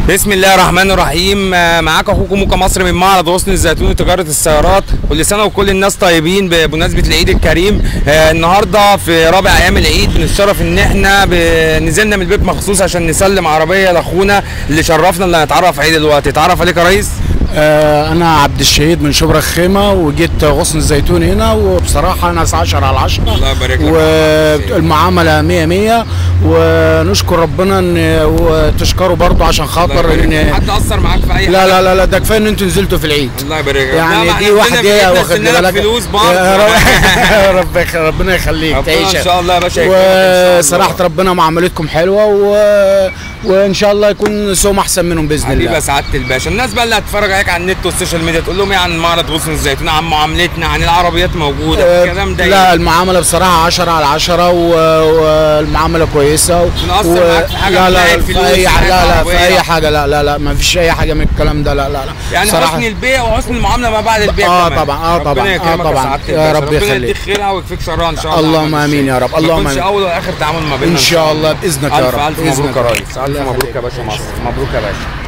بسم الله الرحمن الرحيم آه، معاك اخوكم موكا مصر من معرض غصن الزيتون لتجاره السيارات كل سنه وكل الناس طيبين بمناسبه العيد الكريم آه، النهارده في رابع ايام العيد بنتشرف ان احنا ب- نزلنا من البيت مخصوص عشان نسلم عربيه لاخونا اللي شرفنا اللي هنتعرف عليه دلوقتي اتعرف عليك يا ريس آه، انا عبد الشهيد من شبرا الخيمه وجيت غصن الزيتون هنا وبصراحه ناس 10 على 10 الله يبارك لك. والمعامله 100 100 ونشكر ربنا ان وتشكروا برضو عشان الله خاطر يبارك لك. ان حد اثر معاك في اي لا حاجه لا لا لا ده كفايه ان انتوا نزلتوا في العيد الله يبارك لك لا، ما يعني احنا دي نزلنا واحد في دقيقه بيتنا واخد نزلنا لك بالك فلوس برضه يا رب رب يخ- ربنا يخليك ربنا تعيش ان شاء الله يا باشا يكرمك إن شاء الله. وصراحه ربنا معاملتكم حلوه و... وان شاء الله يكون سوم احسن منهم باذن حبيبي الله يا سعاده الباشا الناس بقى اللي هتتفرج عليك على النت والسوشيال ميديا تقول لهم ايه عن معرض غصن الزيتون عن معاملتنا عن العربيات موجوده آه، الكلام ده لا إيه؟ المعامله بصراحه 10 على 10 و- والمعامله كويسه و... بنقصر معاك في حاجة لا من لا ناحية في فلوس، اي من حاجه ناحية لا لا في عربية. اي حاجه لا لا لا ما فيش اي حاجه من الكلام ده لا لا لا يعني صراحة حسن البيع وحسن المعامله ما بعد البيع آه كمان. طبعا، آه طبعا، ربنا آه يكرمك طبعا. سعادة يا الباشا. رب ربنا يخليك. يديك خيرها ويكفيك شرها ان شاء الله اللهم يا عم آمين الشيخ. يا رب، ما اللهم يكونش آمين. اول واخر تعامل ما بيننا ان شاء الله باذنك يا الف رب الف بإذنك مبروك يا يا رب. ريس الف الله مبروك يا يخليك. باشا مصر مبروك يا باشا